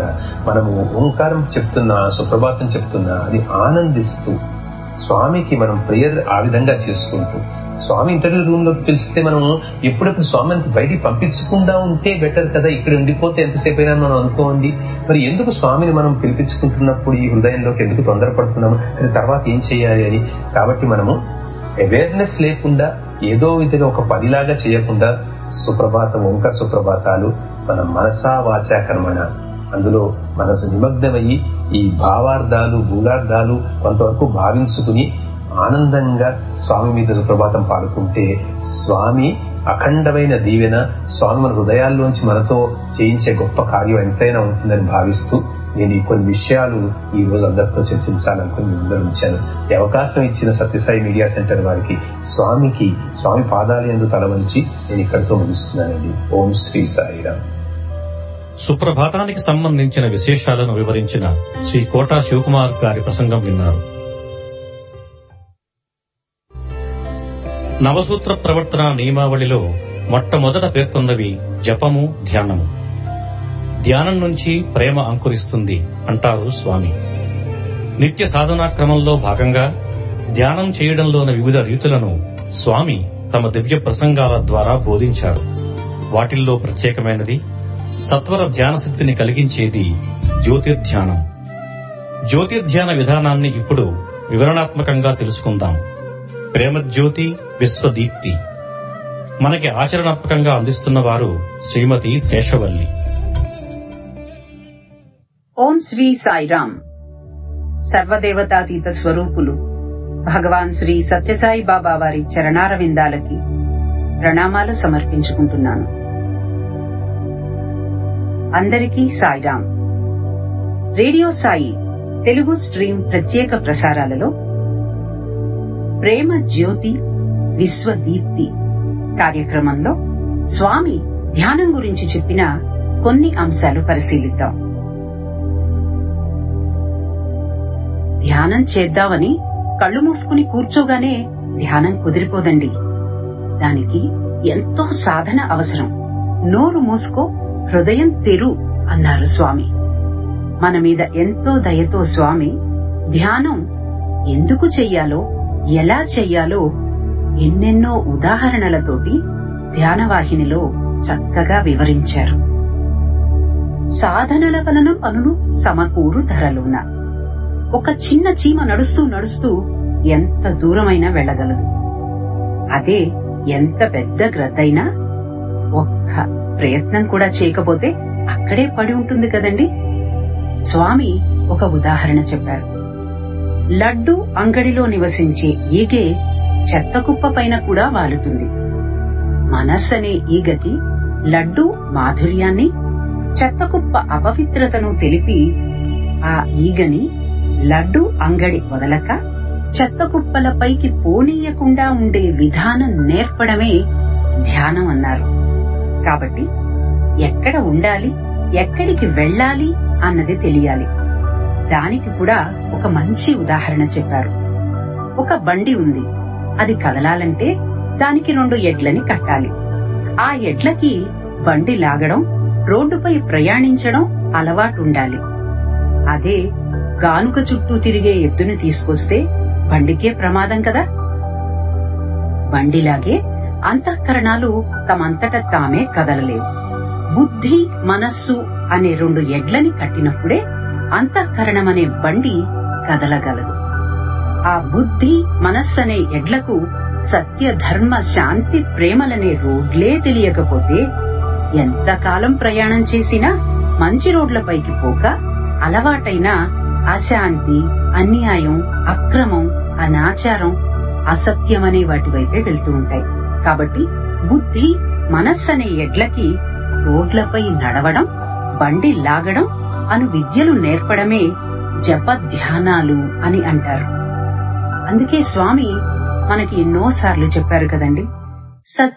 కాకుండా మనము ఓంకారం చెప్తున్నా సుప్రభాతం చెప్తున్నా అది ఆనందిస్తూ స్వామికి మనం ప్రేయర్ ఆ విధంగా చేసుకుంటూ స్వామి ఇంటర్వ్యూ రూమ్ లోకి పిలిస్తే మనం ఎప్పుడెప్పుడు స్వామిని బయటికి పంపించకుండా ఉంటే బెటర్ కదా ఇక్కడ ఉండిపోతే ఎంతసేపు అయినా మనం అనుకోండి మరి ఎందుకు స్వామిని మనం పిలిపించుకుంటున్నప్పుడు ఈ హృదయంలోకి ఎందుకు తొందరపడుతున్నాము కానీ తర్వాత ఏం చేయాలి అని కాబట్టి మనము అవేర్నెస్ లేకుండా ఏదో విధంగా ఒక పనిలాగా చేయకుండా సుప్రభాతం ఓంకార సుప్రభాతాలు మన మనసా వాచా కర్మణ అందులో మనసు నిమగ్నమయ్యి ఈ భావార్థాలు భూలార్థాలు కొంతవరకు భావించుకుని ఆనందంగా స్వామి మీద సుప్రభాతం పాడుకుంటే స్వామి అఖండమైన దీవెన స్వామి మన హృదయాల్లోంచి మనతో చేయించే గొప్ప కార్యం ఎంతైనా ఉంటుందని భావిస్తూ నేను ఈ కొన్ని విషయాలు ఈ రోజు అందరితో చర్చించాలనుకుని మీ ముందర ఉంచాను ఈ అవకాశం ఇచ్చిన సత్యసాయి మీడియా సెంటర్ వారికి స్వామికి స్వామి పాదాలు ఎందు తల వంచి నేను ఇక్కడితో ముగిస్తున్నానండి ఓం శ్రీ సాయిరామ్ సుప్రభాతానికి సంబంధించిన విశేషాలను వివరించిన శ్రీ కోటా శివకుమార్ గారి ప్రసంగం విన్నారు నవసూత్ర ప్రవర్తన నియమావళిలో మొట్టమొదట పేర్కొన్నవి జపము ధ్యానము ధ్యానం నుంచి ప్రేమ అంకురిస్తుంది అంటారు స్వామి నిత్య సాధనా క్రమంలో భాగంగా ధ్యానం చేయడంలోని వివిధ రీతులను స్వామి తమ దివ్య ప్రసంగాల ద్వారా బోధించారు వాటిల్లో ప్రత్యేకమైనది సత్వర ధ్యాన సిద్ధిని కలిగించేది జ్యోతిర్ధ్యానం జ్యోతిర్ధ్యాన విధానాన్ని ఇప్పుడు వివరణాత్మకంగా తెలుసుకుందాం ప్రేమజ్యోతి విశ్వదీప్తి మనకి ఆచరణాత్మకంగా అందిస్తున్న వారు శ్రీమతి శేషవల్లి ఓం శ్రీ సాయిరామ్ సర్వదేవతాతీత స్వరూపులు భగవాన్ శ్రీ సత్యసాయి బాబా వారి చరణారవిందాలకి ప్రణామాలు సమర్పించుకుంటున్నాను అందరికీ సాయిరామ్ రేడియో సాయి తెలుగు స్ట్రీమ్ ప్రత్యేక ప్రసారాలలో ప్రేమ జ్యోతి విశ్వదీప్తి కార్యక్రమంలో స్వామి ధ్యానం గురించి చెప్పిన కొన్ని అంశాలు పరిశీలిద్దాం ధ్యానం చేద్దామని కళ్ళు మూసుకుని కూర్చోగానే ధ్యానం కుదిరిపోదండి దానికి ఎంతో సాధన అవసరం నోరు మూసుకో హృదయం తెరు అన్నారు స్వామి మన మీద ఎంతో దయతో స్వామి ధ్యానం ఎందుకు చెయ్యాలో ఎలా చెయ్యాలో ఎన్నెన్నో ఉదాహరణలతోటి ధ్యానవాహినిలో చక్కగా వివరించారు సాధనల వలన పనులు సమకూరు ధరలున ఒక చిన్న చీమ నడుస్తూ నడుస్తూ ఎంత దూరమైనా వెళ్ళగలదు అదే ఎంత పెద్ద గ్రద్దైనా ఒక్క ప్రయత్నం కూడా చేయకపోతే అక్కడే పడి ఉంటుంది కదండి స్వామి ఒక ఉదాహరణ చెప్పారు లడ్డు అంగడిలో నివసించే ఈగే చెత్త కుప్ప పైన కూడా వాలుతుంది మనస్సనే ఈగకి లడ్డు మాధుర్యాన్ని చెత్త కుప్ప అపవిత్రతను తెలిపి ఆ ఈగని లడ్డు అంగడి వదలక చెత్త కుప్పలపైకి పోనీయకుండా ఉండే విధానం నేర్పడమే ధ్యానం అన్నారు కాబట్టి ఎక్కడ ఉండాలి ఎక్కడికి వెళ్ళాలి అన్నది తెలియాలి దానికి కూడా ఒక మంచి ఉదాహరణ చెప్పారు ఒక బండి ఉంది అది కదలాలంటే దానికి రెండు ఎడ్లని కట్టాలి ఆ ఎడ్లకి బండి లాగడం రోడ్డుపై ప్రయాణించడం అలవాటుండాలి అదే గానుక చుట్టూ తిరిగే ఎద్దుని తీసుకొస్తే బండికే ప్రమాదం కదా బండిలాగే అంతఃకరణాలు తమంతట తామే కదలలేవు బుద్ధి మనస్సు అనే రెండు ఎడ్లని కట్టినప్పుడే అంతఃకరణమనే బండి కదలగలదు ఆ బుద్ధి మనస్సనే ఎడ్లకు సత్య ధర్మ శాంతి ప్రేమలనే రోడ్లే తెలియకపోతే ఎంతకాలం ప్రయాణం చేసినా మంచి రోడ్లపైకి పోక అలవాటైన అశాంతి అన్యాయం అక్రమం అనాచారం అసత్యమనే వాటి వైపే వెళ్తూ ఉంటాయి కాబట్టి బుద్ధి మనస్సనే ఎడ్లకి రోడ్లపై నడవడం బండి లాగడం అను విద్యలు నేర్పడమే జప ధ్యానాలు అని అంటారు అందుకే స్వామి మనకి ఎన్నోసార్లు చెప్పారు కదండి సత్